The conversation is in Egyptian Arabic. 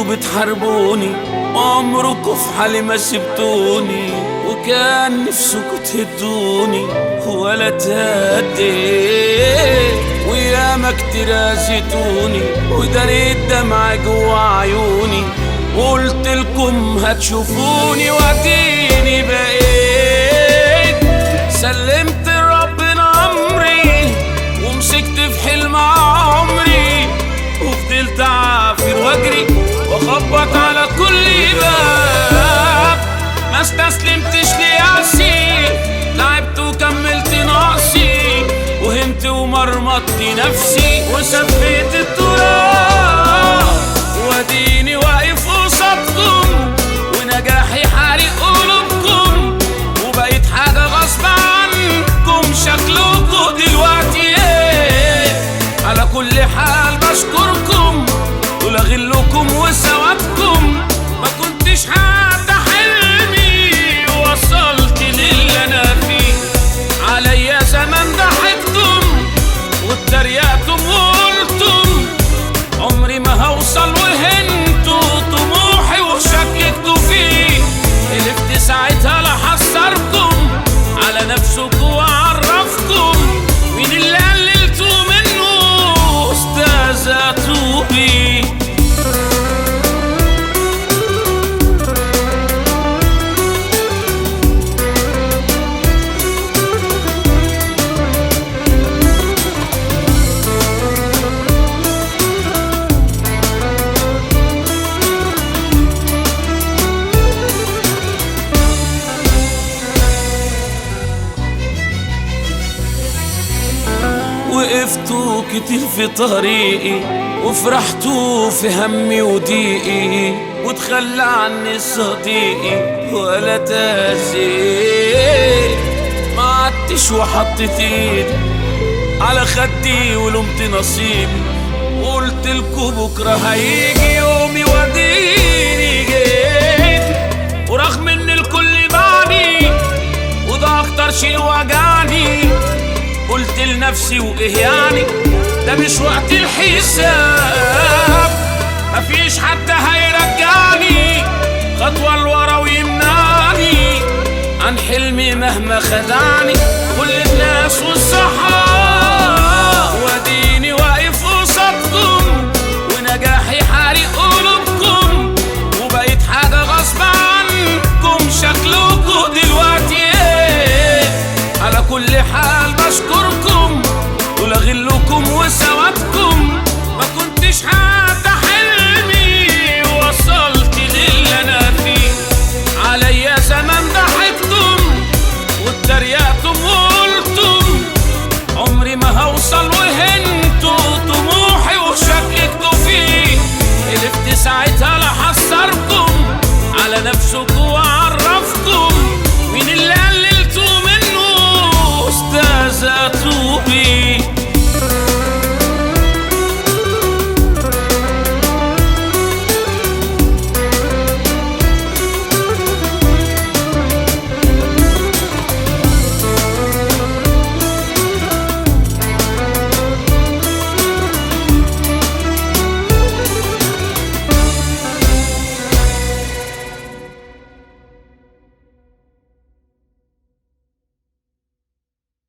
وبتحاربوني وعمركوا في حالي ما سبتوني وكان نفسكوا تهدوني ولا تهديت وياما كتير اذيتوني وداريت دمع جوا عيوني وقلت لكم هتشوفوني واديني بقيت سلمت ربنا امري ومسكت في حلم عمري وفضلت عافر واجري واخبط على كل باب ما استسلمتش ليأسي لعبت وكملت نقصي وهمت ومرمطت نفسي وسفيت التراب واديني واقف قصادكم ونجاحي حارق قلوبكم وبقيت حاجة غصب عنكم شكلكم دلوقتي ايه على كل حال بشكركم دول غلكم وسوادكم ما كنتش حتى حلمي وصلت للي انا فيه عليا زمان ضحكتم واتريقتم وقلتم عمري ما هوصل وهنتوا طموحي وشككتوا فيه قلبت ساعتها لحذركم على نفسكم وعرفكم مين اللي قللتوا منه استاذتوا بيه وقفتوا كتير في طريقي وفرحتوا في همي وضيقي وتخلى عني صديقي ولا تأذيت ما عدتش وحطيت ايدي على خدي ولمت نصيبي وقلت لكم بكره هيجي يومي وديني جيت ورغم ان الكل بعدي وده اكتر شيء وجعني قلت لنفسي وايه يعني ده مش وقت الحساب مفيش حد هيرجعني خطوة لورا ويمنعني عن حلمي مهما خدعني كل الناس والصحاب واديني واقف قصادكم ونجاحي حارق قلوبكم وبقيت حاجة غصب عنكم شكلكم دلوقتي ايه على كل حال بشكركم دول غلكم وسوادكم ما كنتش حتى حلمي وصلت للي انا فيه عليا زمان ضحكتم واتريقتم وقلتم عمري ما هوصل وهنتوا طموحي وشككتوا فيه قلبت ساعتها لحذركم على نفسكوا وعلى